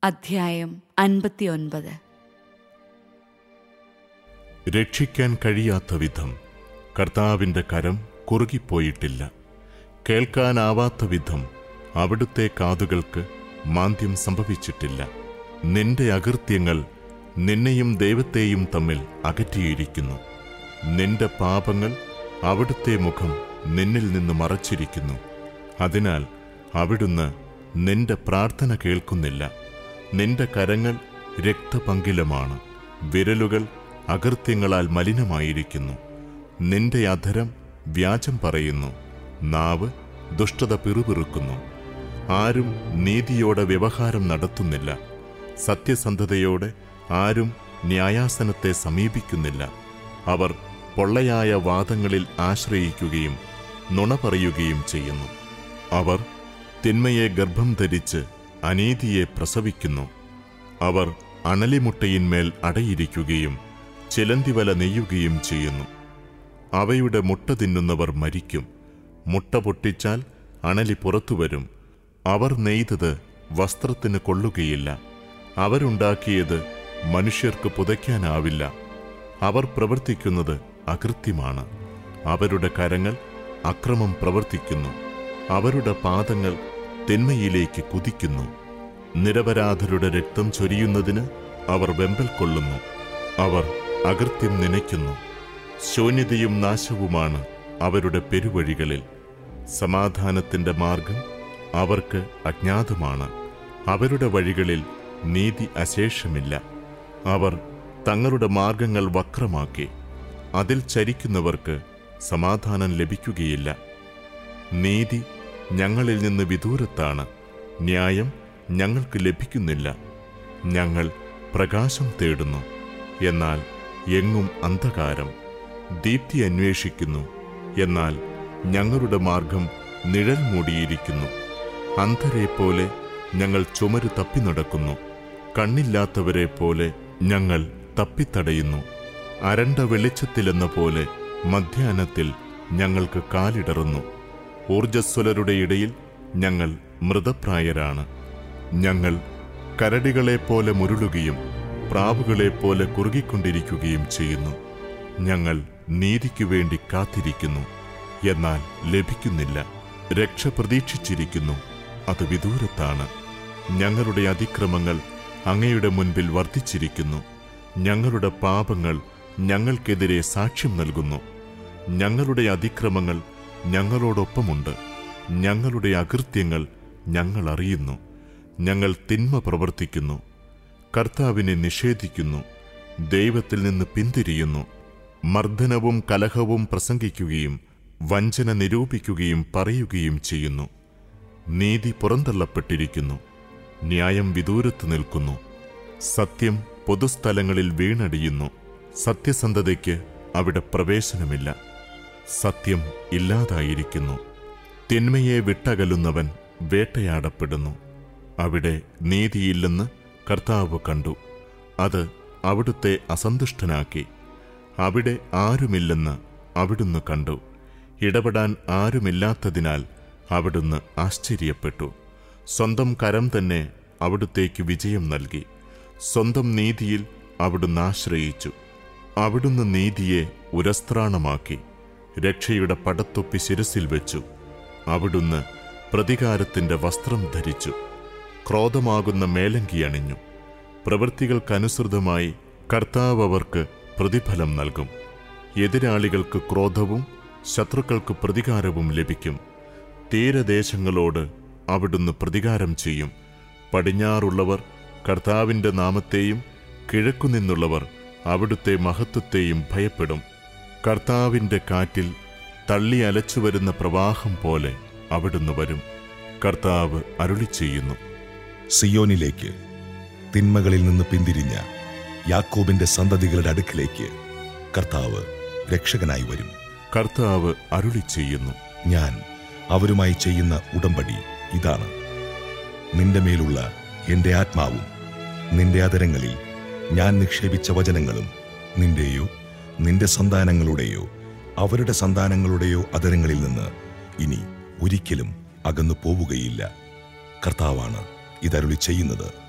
അധ്യായം അൻപത്തിയൊൻപത് രക്ഷിക്കാൻ കഴിയാത്ത വിധം കർത്താവിന്റെ കരം കുറുകിപ്പോയിട്ടില്ല കേൾക്കാനാവാത്ത വിധം അവിടുത്തെ കാതുകൾക്ക് മാന്ദ്യം സംഭവിച്ചിട്ടില്ല നിന്റെ അകൃത്യങ്ങൾ നിന്നെയും ദൈവത്തെയും തമ്മിൽ അകറ്റിയിരിക്കുന്നു നിന്റെ പാപങ്ങൾ അവിടുത്തെ മുഖം നിന്നിൽ നിന്ന് മറച്ചിരിക്കുന്നു അതിനാൽ അവിടുന്ന് നിന്റെ പ്രാർത്ഥന കേൾക്കുന്നില്ല നിന്റെ കരങ്ങൾ രക്തപങ്കിലമാണ് വിരലുകൾ അകൃത്യങ്ങളാൽ മലിനമായിരിക്കുന്നു നിന്റെ അധരം വ്യാജം പറയുന്നു നാവ് ദുഷ്ടത പിറുപിറുക്കുന്നു ആരും നീതിയോടെ വ്യവഹാരം നടത്തുന്നില്ല സത്യസന്ധതയോടെ ആരും ന്യായാസനത്തെ സമീപിക്കുന്നില്ല അവർ പൊള്ളയായ വാദങ്ങളിൽ ആശ്രയിക്കുകയും നുണ പറയുകയും ചെയ്യുന്നു അവർ തിന്മയെ ഗർഭം ധരിച്ച് അനീതിയെ പ്രസവിക്കുന്നു അവർ അണലിമുട്ടയിന്മേൽ അടയിരിക്കുകയും ചിലന്തിവല നെയ്യുകയും ചെയ്യുന്നു അവയുടെ മുട്ട തിന്നുന്നവർ മരിക്കും മുട്ട പൊട്ടിച്ചാൽ അണലി പുറത്തുവരും അവർ നെയ്തത് വസ്ത്രത്തിന് കൊള്ളുകയില്ല അവരുണ്ടാക്കിയത് മനുഷ്യർക്ക് പുതയ്ക്കാനാവില്ല അവർ പ്രവർത്തിക്കുന്നത് അകൃത്യമാണ് അവരുടെ കരങ്ങൾ അക്രമം പ്രവർത്തിക്കുന്നു അവരുടെ പാദങ്ങൾ തിന്മയിലേക്ക് കുതിക്കുന്നു നിരപരാധരുടെ രക്തം ചൊരിയുന്നതിന് അവർ വെമ്പൽ കൊള്ളുന്നു അവർ അകൃത്യം നനയ്ക്കുന്നു ശൂന്യതയും നാശവുമാണ് അവരുടെ പെരുവഴികളിൽ സമാധാനത്തിന്റെ മാർഗം അവർക്ക് അജ്ഞാതമാണ് അവരുടെ വഴികളിൽ നീതി അശേഷമില്ല അവർ തങ്ങളുടെ മാർഗങ്ങൾ വക്രമാക്കി അതിൽ ചരിക്കുന്നവർക്ക് സമാധാനം ലഭിക്കുകയില്ല നീതി ഞങ്ങളിൽ നിന്ന് വിദൂരത്താണ് ന്യായം ഞങ്ങൾക്ക് ലഭിക്കുന്നില്ല ഞങ്ങൾ പ്രകാശം തേടുന്നു എന്നാൽ എങ്ങും അന്ധകാരം ദീപ്തി അന്വേഷിക്കുന്നു എന്നാൽ ഞങ്ങളുടെ മാർഗം നിഴൽ മൂടിയിരിക്കുന്നു അന്ധരെ പോലെ ഞങ്ങൾ ചുമര് തപ്പി നടക്കുന്നു കണ്ണില്ലാത്തവരെ പോലെ ഞങ്ങൾ തപ്പിത്തടയുന്നു അരണ്ട വെളിച്ചത്തിലെന്ന പോലെ മധ്യാഹ്നത്തിൽ ഞങ്ങൾക്ക് കാലിടറുന്നു ഊർജസ്വലരുടെ ഇടയിൽ ഞങ്ങൾ മൃതപ്രായരാണ് ഞങ്ങൾ കരടികളെപ്പോലെ മുരുളുകയും പ്രാവുകളെപ്പോലെ കുറുകിക്കൊണ്ടിരിക്കുകയും ചെയ്യുന്നു ഞങ്ങൾ നീതിക്കു വേണ്ടി കാത്തിരിക്കുന്നു എന്നാൽ ലഭിക്കുന്നില്ല രക്ഷ പ്രതീക്ഷിച്ചിരിക്കുന്നു അത് വിദൂരത്താണ് ഞങ്ങളുടെ അതിക്രമങ്ങൾ അങ്ങയുടെ മുൻപിൽ വർദ്ധിച്ചിരിക്കുന്നു ഞങ്ങളുടെ പാപങ്ങൾ ഞങ്ങൾക്കെതിരെ സാക്ഷ്യം നൽകുന്നു ഞങ്ങളുടെ അതിക്രമങ്ങൾ ഞങ്ങളോടൊപ്പമുണ്ട് ഞങ്ങളുടെ അകൃത്യങ്ങൾ ഞങ്ങൾ അറിയുന്നു ഞങ്ങൾ തിന്മ പ്രവർത്തിക്കുന്നു കർത്താവിനെ നിഷേധിക്കുന്നു ദൈവത്തിൽ നിന്ന് പിന്തിരിയുന്നു മർദ്ദനവും കലഹവും പ്രസംഗിക്കുകയും വഞ്ചന നിരൂപിക്കുകയും പറയുകയും ചെയ്യുന്നു നീതി പുറന്തള്ളപ്പെട്ടിരിക്കുന്നു ന്യായം വിദൂരത്ത് നിൽക്കുന്നു സത്യം പൊതുസ്ഥലങ്ങളിൽ വീണടിയുന്നു സത്യസന്ധതയ്ക്ക് അവിടെ പ്രവേശനമില്ല സത്യം ഇല്ലാതായിരിക്കുന്നു തിന്മയെ വിട്ടകലുന്നവൻ വേട്ടയാടപ്പെടുന്നു അവിടെ നീതിയില്ലെന്ന് കർത്താവ് കണ്ടു അത് അവിടുത്തെ അസന്തുഷ്ടനാക്കി അവിടെ ആരുമില്ലെന്ന് അവിടുന്ന് കണ്ടു ഇടപെടാൻ ആരുമില്ലാത്തതിനാൽ അവിടുന്ന് ആശ്ചര്യപ്പെട്ടു സ്വന്തം കരം തന്നെ അവിടുത്തേക്ക് വിജയം നൽകി സ്വന്തം നീതിയിൽ അവിടുന്ന് ആശ്രയിച്ചു അവിടുന്ന് നീതിയെ ഉരസ്ത്രാണമാക്കി രക്ഷയുടെ പടത്തൊപ്പി ശിരസിൽ വെച്ചു അവിടുന്ന് പ്രതികാരത്തിന്റെ വസ്ത്രം ധരിച്ചു ക്രോധമാകുന്ന മേലങ്കി അണിഞ്ഞു പ്രവൃത്തികൾക്കനുസൃതമായി കർത്താവ് അവർക്ക് പ്രതിഫലം നൽകും എതിരാളികൾക്ക് ക്രോധവും ശത്രുക്കൾക്ക് പ്രതികാരവും ലഭിക്കും തീരദേശങ്ങളോട് അവിടുന്ന് പ്രതികാരം ചെയ്യും പടിഞ്ഞാറുള്ളവർ കർത്താവിന്റെ നാമത്തെയും കിഴക്കുനിന്നുള്ളവർ അവിടുത്തെ മഹത്വത്തെയും ഭയപ്പെടും കർത്താവിന്റെ കാറ്റിൽ തള്ളി അലച്ചുവരുന്ന പ്രവാഹം പോലെ അവിടുന്ന് വരും കർത്താവ് അരുളി ചെയ്യുന്നു സിയോനിലേക്ക് തിന്മകളിൽ നിന്ന് പിന്തിരിഞ്ഞ യാക്കോബിന്റെ സന്തതികളുടെ അടുക്കിലേക്ക് കർത്താവ് രക്ഷകനായി വരും കർത്താവ് അരുളി ചെയ്യുന്നു ഞാൻ അവരുമായി ചെയ്യുന്ന ഉടമ്പടി ഇതാണ് നിന്റെ മേലുള്ള എന്റെ ആത്മാവും നിന്റെ അതരങ്ങളിൽ ഞാൻ നിക്ഷേപിച്ച വചനങ്ങളും നിന്റെയോ നിന്റെ സന്താനങ്ങളുടെയോ അവരുടെ സന്താനങ്ങളുടെയോ അതരങ്ങളിൽ നിന്ന് ഇനി ഒരിക്കലും അകന്നു പോവുകയില്ല കർത്താവാണ് ഇതരുളി ചെയ്യുന്നത്